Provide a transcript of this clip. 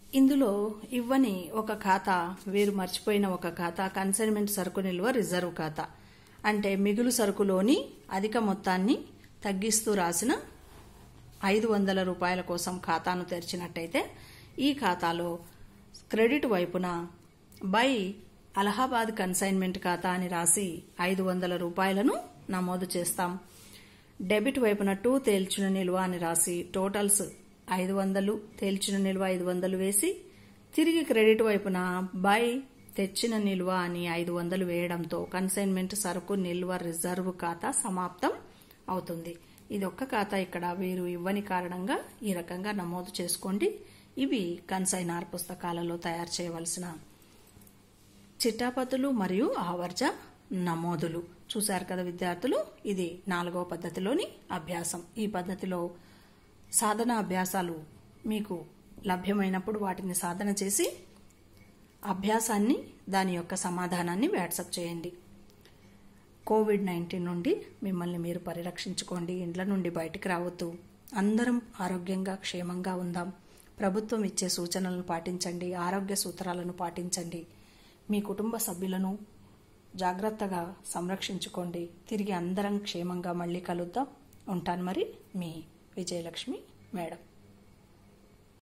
ఇందులో ఇవ్వని ఒక ఖాతా వీరు మర్చిపోయిన ఒక ఖాతా కన్సైన్మెంట్ సరుకు నిల్వ రిజర్వ్ ఖాతా అంటే మిగులు సరుకులోని అధిక మొత్తాన్ని తగ్గిస్తూ రాసిన ఐదు వందల రూపాయల కోసం ఖాతాను తెరిచినట్టయితే ఈ ఖాతాలో క్రెడిట్ వైపున బై అలహాబాద్ కన్సైన్మెంట్ ఖాతా అని రాసి ఐదు వందల రూపాయలను నమోదు చేస్తాం డెబిట్ వైపున టూ తేల్చిన నిల్వ అని రాసి టోటల్స్ ఐదు వందలు తేల్చిన నిల్వ ఐదు వందలు వేసి తిరిగి క్రెడిట్ వైపున బై తెచ్చిన నిల్వ అని ఐదు వందలు వేయడంతో కన్సైన్మెంట్ సరుకు నిల్వ రిజర్వ్ ఖాతా సమాప్తం అవుతుంది ఇది ఒక్క ఖాతా ఇక్కడ వీరు ఇవ్వని కారణంగా ఈ రకంగా నమోదు చేసుకోండి ఇవి కన్సైనార్ పుస్తకాలలో తయారు చేయవలసిన చిట్టాపత్తులు మరియు ఆవర్జ నమోదులు చూశారు కదా విద్యార్థులు ఇది నాలుగవ పద్ధతిలోని అభ్యాసం ఈ పద్ధతిలో సాధన అభ్యాసాలు మీకు లభ్యమైనప్పుడు వాటిని సాధన చేసి అభ్యాసాన్ని దాని యొక్క సమాధానాన్ని వాట్సప్ చేయండి కోవిడ్ నైన్టీన్ నుండి మిమ్మల్ని మీరు పరిరక్షించుకోండి ఇండ్ల నుండి బయటికి రావద్దు అందరం ఆరోగ్యంగా క్షేమంగా ఉందాం ప్రభుత్వం ఇచ్చే సూచనలను పాటించండి ఆరోగ్య సూత్రాలను పాటించండి మీ కుటుంబ సభ్యులను జాగ్రత్తగా సంరక్షించుకోండి తిరిగి అందరం క్షేమంగా మళ్ళీ కలుద్దాం ఉంటాను మరి మీ విజయలక్ష్మి మేడం